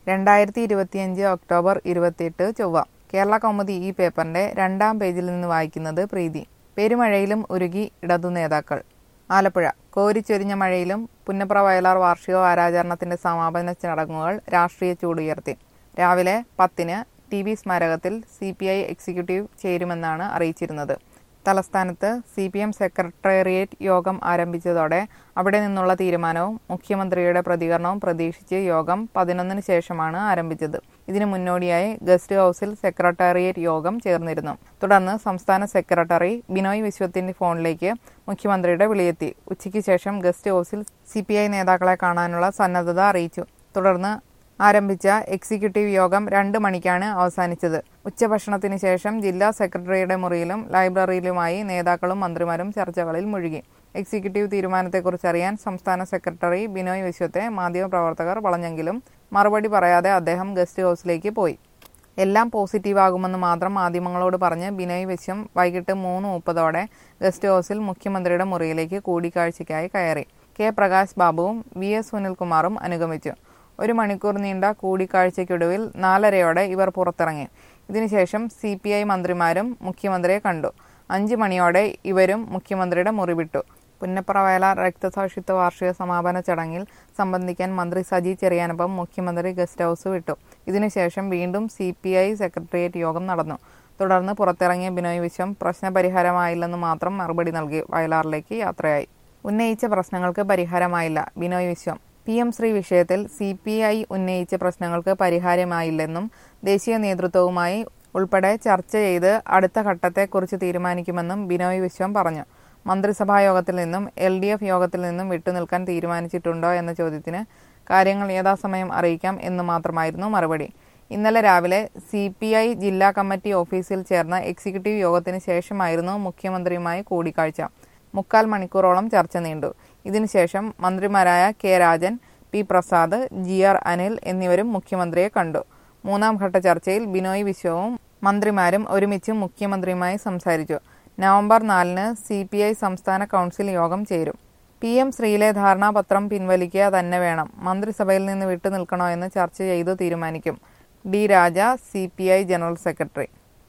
രണ്ടായിരത്തി ഇരുപത്തിയഞ്ച് ഒക്ടോബർ ഇരുപത്തിയെട്ട് ചൊവ്വ കേരള കൗമുദി ഈ പേപ്പറിന്റെ രണ്ടാം പേജിൽ നിന്ന് വായിക്കുന്നത് പ്രീതി പെരുമഴയിലും ഉരുകി ഇടതു നേതാക്കൾ ആലപ്പുഴ കോരിച്ചൊരിഞ്ഞ മഴയിലും പുന്നപ്ര വയലാർ വാർഷിക വാരാചരണത്തിന്റെ സമാപന ചടങ്ങുകൾ രാഷ്ട്രീയ ചൂടുയർത്തി രാവിലെ പത്തിന് ടി വി സ്മാരകത്തിൽ സി പി ഐ എക്സിക്യൂട്ടീവ് ചേരുമെന്നാണ് അറിയിച്ചിരുന്നത് തലസ്ഥാനത്ത് സി പി എം സെക്രട്ടേറിയറ്റ് യോഗം ആരംഭിച്ചതോടെ അവിടെ നിന്നുള്ള തീരുമാനവും മുഖ്യമന്ത്രിയുടെ പ്രതികരണവും പ്രതീക്ഷിച്ച് യോഗം പതിനൊന്നിന് ശേഷമാണ് ആരംഭിച്ചത് ഇതിനു മുന്നോടിയായി ഗസ്റ്റ് ഹൌസിൽ സെക്രട്ടേറിയറ്റ് യോഗം ചേർന്നിരുന്നു തുടർന്ന് സംസ്ഥാന സെക്രട്ടറി ബിനോയ് വിശ്വത്തിന്റെ ഫോണിലേക്ക് മുഖ്യമന്ത്രിയുടെ വിളിയെത്തി ഉച്ചയ്ക്ക് ശേഷം ഗസ്റ്റ് ഹൌസിൽ സി നേതാക്കളെ കാണാനുള്ള സന്നദ്ധത അറിയിച്ചു തുടർന്ന് ആരംഭിച്ച എക്സിക്യൂട്ടീവ് യോഗം രണ്ട് മണിക്കാണ് അവസാനിച്ചത് ഉച്ചഭക്ഷണത്തിന് ശേഷം ജില്ലാ സെക്രട്ടറിയുടെ മുറിയിലും ലൈബ്രറിയിലുമായി നേതാക്കളും മന്ത്രിമാരും ചർച്ചകളിൽ മുഴുകി എക്സിക്യൂട്ടീവ് തീരുമാനത്തെക്കുറിച്ചറിയാൻ സംസ്ഥാന സെക്രട്ടറി ബിനോയ് വിശ്വത്തെ മാധ്യമപ്രവർത്തകർ വളഞ്ഞെങ്കിലും മറുപടി പറയാതെ അദ്ദേഹം ഗസ്റ്റ് ഹൌസിലേക്ക് പോയി എല്ലാം പോസിറ്റീവ് ആകുമെന്ന് മാത്രം മാധ്യമങ്ങളോട് പറഞ്ഞ് ബിനോയ് വിശ്വം വൈകിട്ട് മൂന്ന് മുപ്പതോടെ ഗസ്റ്റ് ഹൌസിൽ മുഖ്യമന്ത്രിയുടെ മുറിയിലേക്ക് കൂടിക്കാഴ്ചയ്ക്കായി കയറി കെ പ്രകാശ് ബാബുവും വി എസ് സുനിൽകുമാറും അനുഗമിച്ചു ഒരു മണിക്കൂർ നീണ്ട കൂടിക്കാഴ്ചയ്ക്കൊടുവിൽ നാലരയോടെ ഇവർ പുറത്തിറങ്ങി ഇതിനുശേഷം സി പി ഐ മന്ത്രിമാരും മുഖ്യമന്ത്രിയെ കണ്ടു അഞ്ചു മണിയോടെ ഇവരും മുഖ്യമന്ത്രിയുടെ മുറി വിട്ടു പുന്നപ്ര വയലാർ രക്തസാക്ഷിത്വ വാർഷിക സമാപന ചടങ്ങിൽ സംബന്ധിക്കാൻ മന്ത്രി സജി ചെറിയാനൊപ്പം മുഖ്യമന്ത്രി ഗസ്റ്റ് ഹൌസ് വിട്ടു ഇതിനുശേഷം വീണ്ടും സി പി ഐ സെക്രട്ടേറിയറ്റ് യോഗം നടന്നു തുടർന്ന് പുറത്തിറങ്ങിയ ബിനോയ് വിശ്വം പ്രശ്നപരിഹാരമായില്ലെന്ന് മാത്രം മറുപടി നൽകി വയലാറിലേക്ക് യാത്രയായി ഉന്നയിച്ച പ്രശ്നങ്ങൾക്ക് പരിഹാരമായില്ല ബിനോയ് വിശ്വം പി എം ശ്രീ വിഷയത്തിൽ സി പി ഐ ഉന്നയിച്ച പ്രശ്നങ്ങൾക്ക് പരിഹാരമായില്ലെന്നും ദേശീയ നേതൃത്വവുമായി ഉൾപ്പെടെ ചർച്ച ചെയ്ത് അടുത്ത ഘട്ടത്തെക്കുറിച്ച് തീരുമാനിക്കുമെന്നും ബിനോയ് വിശ്വം പറഞ്ഞു മന്ത്രിസഭാ യോഗത്തിൽ നിന്നും എൽ ഡി എഫ് യോഗത്തിൽ നിന്നും വിട്ടുനിൽക്കാൻ തീരുമാനിച്ചിട്ടുണ്ടോ എന്ന ചോദ്യത്തിന് കാര്യങ്ങൾ യഥാസമയം അറിയിക്കാം എന്ന് മാത്രമായിരുന്നു മറുപടി ഇന്നലെ രാവിലെ സി പി ഐ ജില്ലാ കമ്മിറ്റി ഓഫീസിൽ ചേർന്ന എക്സിക്യൂട്ടീവ് യോഗത്തിന് ശേഷമായിരുന്നു മുഖ്യമന്ത്രിയുമായി കൂടിക്കാഴ്ച മുക്കാൽ മണിക്കൂറോളം ചർച്ച നീണ്ടു ഇതിനുശേഷം മന്ത്രിമാരായ K Rajan P Prasad G R Anil എന്നിവരും മുഖ്യമന്ത്രിയെ കണ്ടു മൂന്നാം ഘട്ട ചർച്ചയിൽ ബിനോയ് വിശ്വവും മന്ത്രിമാരും ഒരുമിച്ച് മുഖ്യമന്ത്രിയുമായി സംസാരിച്ചു നവംബർ നാലിന് സി പി ഐ സംസ്ഥാന കൗൺസിൽ യോഗം ചേരും പി എം ശ്രീയിലെ ധാരണാപത്രം പിൻവലിക്കുക തന്നെ വേണം മന്ത്രിസഭയിൽ നിന്ന് വിട്ടുനിൽക്കണോ എന്ന് ചർച്ച ചെയ്തു തീരുമാനിക്കും D Raja C general secretary